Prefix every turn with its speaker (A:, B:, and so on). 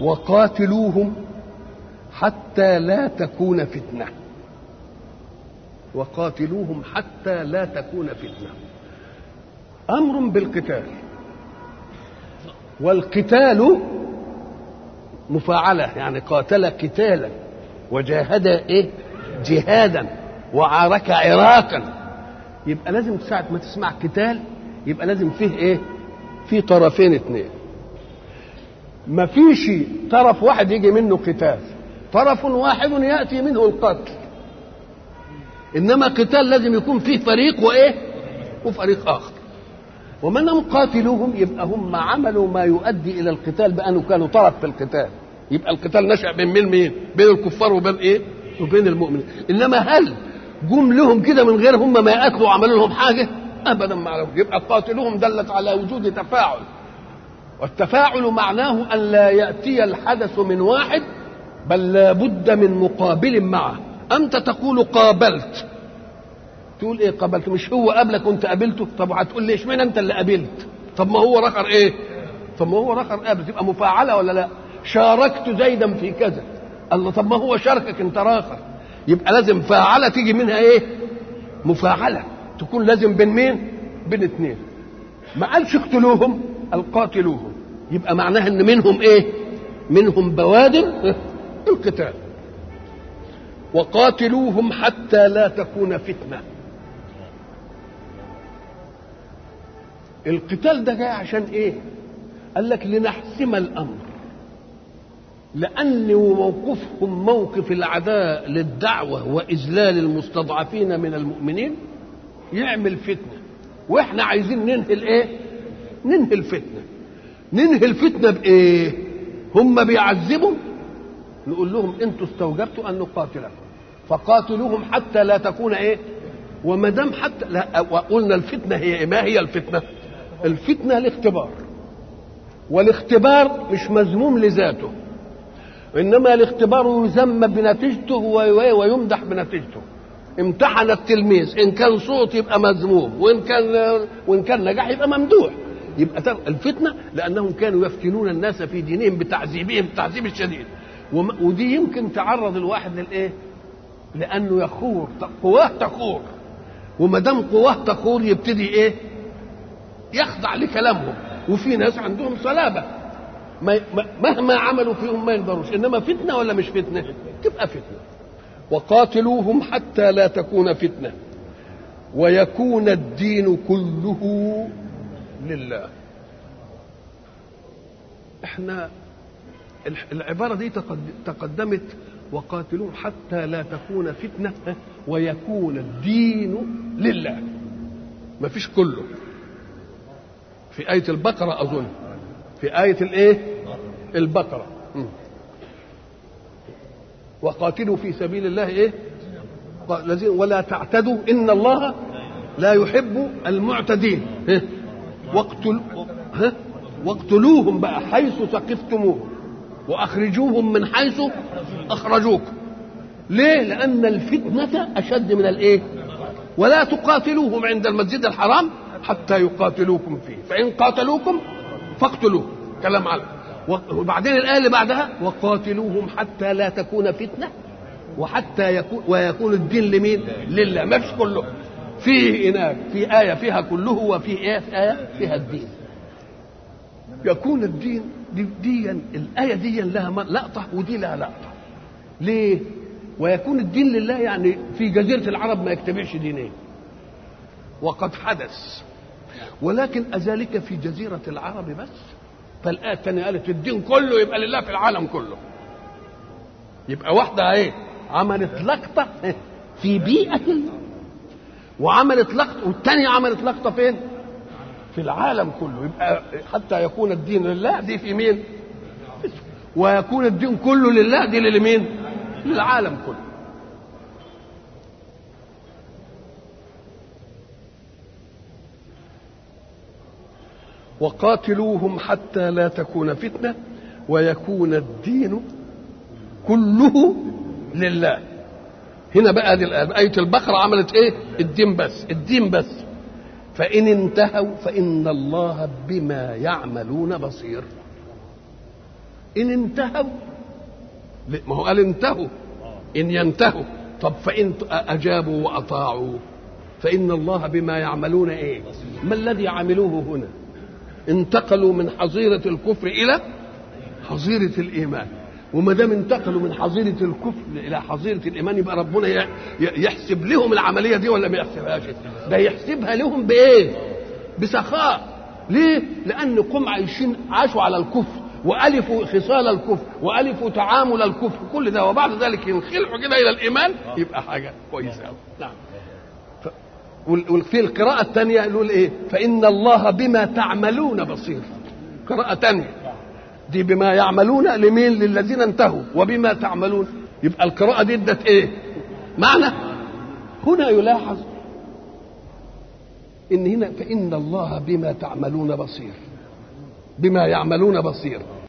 A: وقاتلوهم حتى لا تكون فتنه وقاتلوهم حتى لا تكون فتنه امر بالقتال والقتال مفاعله يعني قاتل قتالا وجاهد ايه جهادا وعارك عراكا يبقى لازم ساعه ما تسمع قتال يبقى لازم فيه ايه في طرفين اثنين ما فيش طرف واحد يجي منه قتال طرف واحد ياتي منه القتل انما قتال لازم يكون فيه فريق وايه وفريق اخر ومن هم قاتلوهم يبقى هم عملوا ما يؤدي الى القتال بانه كانوا طرف في القتال يبقى القتال نشا بين مين مين بين الكفار وبين ايه وبين المؤمنين انما هل جم لهم كده من غير هم ما يقاتلوا وعملوا لهم حاجه ابدا ما عرفوا يبقى قاتلوهم دلت على وجود تفاعل والتفاعل معناه ان لا ياتي الحدث من واحد بل لا بد من مقابل معه انت تقول قابلت تقول ايه قابلت مش هو قبلك وانت قابلته طب وهتقول لي اشمعنى انت اللي قابلت طب ما هو رخر ايه طب ما هو رخر قابل تبقى مفاعله ولا لا شاركت زيدا في كذا الله طب ما هو شاركك انت راخر يبقى لازم فاعله تيجي منها ايه مفاعله تكون لازم بين مين بين اثنين ما قالش اقتلوهم القاتلوهم يبقى معناها ان منهم ايه منهم بوادر القتال وقاتلوهم حتى لا تكون فتنه القتال ده جاي عشان ايه قال لك لنحسم الامر لان موقفهم موقف العداء للدعوه واذلال المستضعفين من المؤمنين يعمل فتنه واحنا عايزين ننهي الايه ننهي الفتنه ننهي الفتنه بايه هم بيعذبوا نقول لهم انتوا استوجبتوا ان نقاتلكم فقاتلوهم حتى لا تكون ايه وما دام حتى لا وقلنا الفتنه هي إيه؟ ما هي الفتنه الفتنه الاختبار والاختبار مش مذموم لذاته انما الاختبار يذم بنتيجته ويمدح بنتيجته امتحن التلميذ ان كان صوت يبقى مذموم وان كان وان كان نجاح يبقى ممدوح يبقى الفتنه لانهم كانوا يفتنون الناس في دينهم بتعذيبهم التعذيب الشديد ودي يمكن تعرض الواحد للايه؟ لانه يخور قواه تخور وما دام قواه تخور يبتدي ايه؟ يخضع لكلامهم وفي ناس عندهم صلابه مهما عملوا فيهم ما يقدروش انما فتنه ولا مش فتنه؟ تبقى فتنه وقاتلوهم حتى لا تكون فتنه ويكون الدين كله لله احنا العباره دي تقدمت وقاتلوهم حتى لا تكون فتنه ويكون الدين لله ما فيش كله في آية البقرة أظن في آية الإيه؟ البقرة وقاتلوا في سبيل الله إيه؟ ولا تعتدوا إن الله لا يحب المعتدين واقتل واقتلوهم بقى حيث ثقفتموهم واخرجوهم من حيث اخرجوكم ليه لان الفتنه اشد من الايه ولا تقاتلوهم عند المسجد الحرام حتى يقاتلوكم فيه فان قاتلوكم فاقتلوهم كلام على وبعدين الايه اللي بعدها وقاتلوهم حتى لا تكون فتنه وحتى يكون ويكون الدين لمين لله ما فيش كله فيه هناك في آية فيها كله وفي آية في آية فيها الدين يكون الدين دي, دي الآية دي لها لقطة ودي لها لقطة ليه؟ ويكون الدين لله يعني في جزيرة العرب ما يجتمعش دينين وقد حدث ولكن أذلك في جزيرة العرب بس فالآية الثانية قالت الدين كله يبقى لله في العالم كله يبقى واحدة ايه عملت لقطة في بيئة وعملت لقطة والثانية عملت لقطة فين؟ في العالم كله يبقى حتى يكون الدين لله دي في مين؟ ويكون الدين كله لله دي لمين؟ للعالم كله وقاتلوهم حتى لا تكون فتنه ويكون الدين كله لله هنا بقى دي آية البقرة عملت إيه؟ الدين بس، الدين بس. فإن انتهوا فإن الله بما يعملون بصير. إن انتهوا ما هو قال انتهوا إن ينتهوا طب فإن أجابوا وأطاعوا فإن الله بما يعملون إيه ما الذي عملوه هنا انتقلوا من حظيرة الكفر إلى حظيرة الإيمان وما دام انتقلوا من حظيرة الكفر إلى حظيرة الإيمان يبقى ربنا يحسب لهم العملية دي ولا ما يحسبهاش؟ ده يحسبها لهم بإيه؟ بسخاء ليه؟ لأنكم عايشين عاشوا على الكفر وألفوا خصال الكفر وألفوا تعامل الكفر كل ده وبعد ذلك ينخلعوا كده إلى الإيمان يبقى حاجة كويسة أوي نعم وفي القراءة الثانية يقول إيه؟ فإن الله بما تعملون بصير قراءة ثانية دي بما يعملون لمين للذين انتهوا وبما تعملون يبقى القراءة دي ادت ايه معنى هنا يلاحظ ان هنا فإن الله بما تعملون بصير بما يعملون بصير